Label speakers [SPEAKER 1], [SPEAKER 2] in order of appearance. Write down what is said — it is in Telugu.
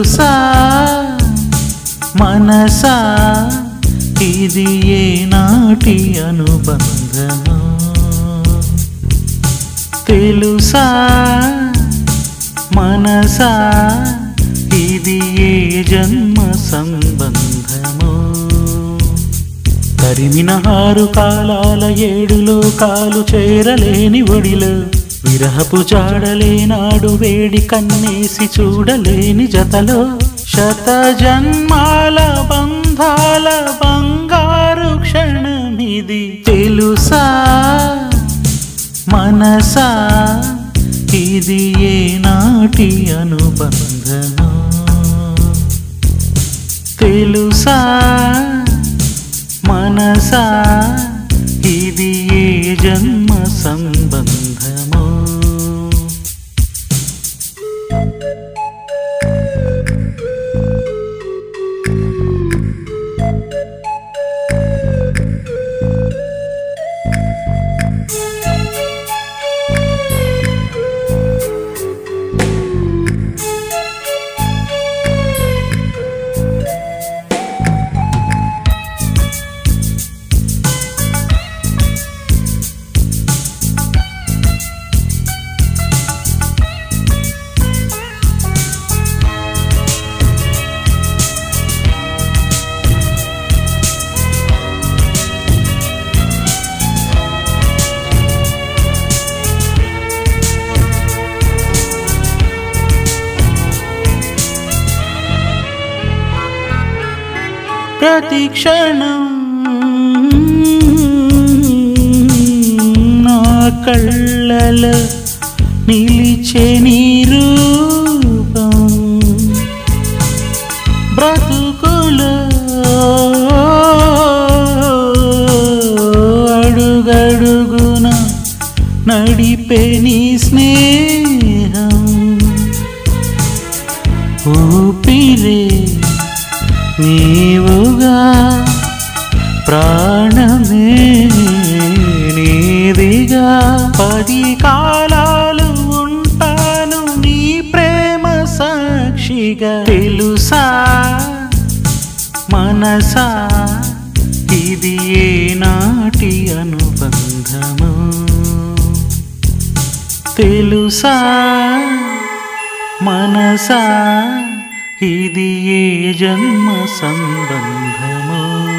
[SPEAKER 1] తెలుసా మనసా ఇది ఏ నాటి అనుబంధమా తెలుసా మనసా ఇది ఏ జన్మ సంబంధమో తరిమిన ఆరు కాలాల ఏడు లోకాలు చేరలేని ఒడిలో విరహపు జాడలేనాడు వేడి కన్నేసి చూడలేని జతలో శత జన్మాల బంధాల బంగారు క్షణమిది తెలుసా మనసా ఇది ఏ నాటి అనుబంధమా తెలుసా మనసా ఇది ఏ జన్మ సంబంధమో ప్రతి క్షణం నా కళ్ళలో నిలిచే నీ రూపం బ్రతుకులో అడుగడుగున నడిపే నీ స్నేహం ఊపిరే నీవుగా ప్రాణమే నీదిగా పది కాలాలు ఉంటాను నీ ప్రేమ సాక్షిగా తెలుసా మనసా ఇది ఏ నాటి అనుబంధము తెలుసా మనసా ఇది ఏ జన్మ సంబంధమో